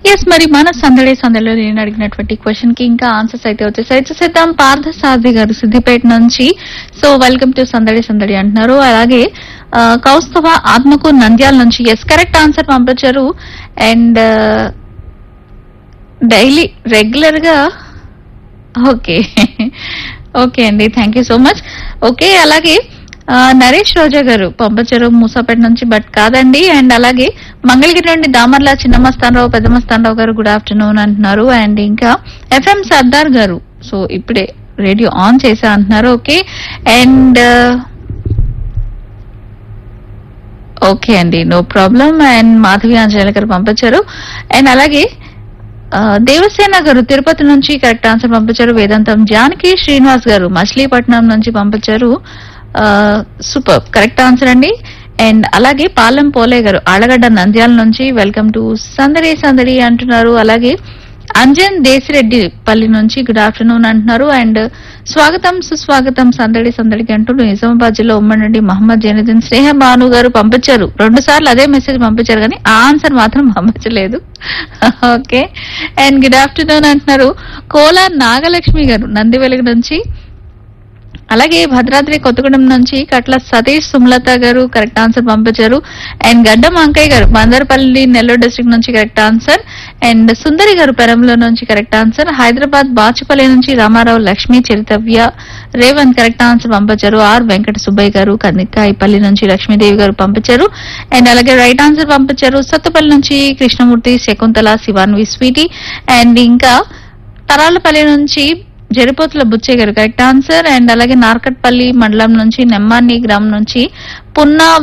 yes మరి మన సందడి సందడిలో నేను అడిగినటువంటి క్వశ్చన్ కి ఇంకా ఆన్సర్స్ అయితే వచ్చేసాయి చూసేద్దాం పార్థ సారథి గారు సిద్దిపేట నుంచి సో వెల్కమ్ టు సందడి సందడి అంటున్నారు అలాగే ఆ, కౌస్తవ ఆత్మకు నంద్యాల నుంచి ఎస్ కరెక్ట్ ఆన్సర్ పంపించారు అండ్ డైలీ రెగ్యులర్ గా ఓకే ఓకే అండి thank you so much okay అలాగే ఆ, నరేష్ రోజా గారు పంపచారు మూసాపేట నుంచి బట్ కాదండి అండ్ అలాగే మంగళగిరి నుండి దామర్ల చిన్నమస్తానరావు పెద్దమస్తానరావు గారు గుడ్ ఆఫ్టర్నూన్ అంటున్నారు అండ్ ఇంకా ఎఫ్ఎం సర్దార్ గారు సో ఇప్పుడే రేడియో ఆన్ చేసా అంటున్నారు ఓకే అండ్ ఓకే అండి no problem and Madhavi Anjaneyulu garu పంపించారు అండ్ అలాగే ఆ, దేవసేన గారు తిరుపతి నుంచి కరెక్ట్ ఆన్సర్ పంపించారు వేదాంతం జానకి శ్రీనివాస్ గారు మచిలీపట్నం నుంచి పంపించారు సూపర్ కరెక్ట్ ఆన్సర్ అండి అండ్ అలాగే పాలెం పోలే గారు ఆళ్ళగడ్డ నంద్యాల నుంచి వెల్కమ్ టు సందడి సందడి అంటున్నారు అలాగే అంజన్ దేశిరెడ్డి పల్లి నుంచి గుడ్ ఆఫ్టర్నూన్ అంటున్నారు అండ్ స్వాగతం సుస్వాగతం సందడి సందడికి అంటూ నిజామాబాద్ జిల్లా ఉమ్మడి మహమ్మద్ జైనుద్దీన్ స్నేహ భాను గారు పంపించారు రెండు సార్లు అదే మెసేజ్ పంపించారు కానీ ఆ ఆన్సర్ మాత్రం పంపించలేదు ఓకే అండ్ గుడ్ ఆఫ్టర్నూన్ అంటున్నారు కోలా నాగలక్ష్మి గారు నంది వెలుగు నుంచి అలాగే భద్రాద్రి కొత్తగూడెం నుంచి కట్ల సతీష్ సుమలత గారు కరెక్ట్ ఆన్సర్ పంపించారు అండ్ గడ్డం అంకయ్య గారు బందర్పల్లి నెల్లూరు డిస్ట్రిక్ట్ నుంచి correct answer and Sundari garu పెరంలో నుంచి కరెక్ట్ ఆన్సర్ హైదరాబాద్ బాచుపల్లి నుంచి రామారావు లక్ష్మి చరితవ్య రేవంత్ కరెక్ట్ ఆన్సర్ పంపించారు ఆర్ వెంకట సుబ్బయ్య గారు కందికాయపల్లి నుంచి లక్ష్మీదేవి గారు పంపించారు అండ్ అలాగే రైట్ ఆన్సర్ పంపించారు సత్తుపల్లి నుంచి కృష్ణమూర్తి శకుంతల శివాన్వి స్వీటీ అండ్ ఇంకా తరాలపల్లి నుంచి జరిపోతుల బుచ్చయ్య గారు కరెక్ట్ ఆన్సర్ అండ్ అలాగే నార్కట్పల్లి మండలం నుంచి నెమ్మాని గ్రామం నుంచి పున్నా